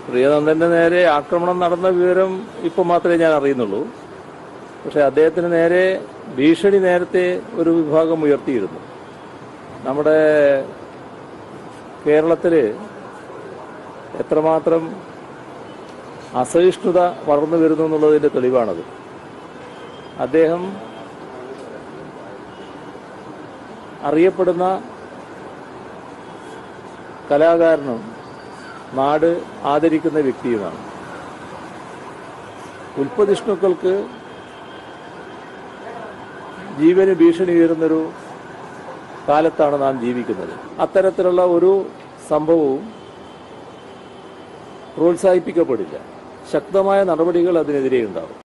പ്രിയനന്ദന്റെ നേരെ ആക്രമണം നടന്ന വിവരം ഇപ്പോൾ മാത്രമേ ഞാൻ അറിയുന്നുള്ളൂ പക്ഷെ അദ്ദേഹത്തിന് നേരെ ഭീഷണി നേരത്തെ ഒരു വിഭാഗം ഉയർത്തിയിരുന്നു നമ്മുടെ കേരളത്തിൽ എത്രമാത്രം അസഹിഷ്ണുത വളർന്നു വരുന്നു എന്നുള്ളതിന്റെ തെളിവാണത് അദ്ദേഹം അറിയപ്പെടുന്ന കലാകാരനും നാട് ആദരിക്കുന്ന വ്യക്തിയുമാണ് ഉൽപ്പതിഷ്ണുക്കൾക്ക് ജീവന് ഭീഷണി ഉയരുന്നൊരു കാലത്താണ് നാം ജീവിക്കുന്നത് അത്തരത്തിലുള്ള ഒരു സംഭവവും പ്രോത്സാഹിപ്പിക്കപ്പെടില്ല ശക്തമായ നടപടികൾ അതിനെതിരെ ഉണ്ടാവും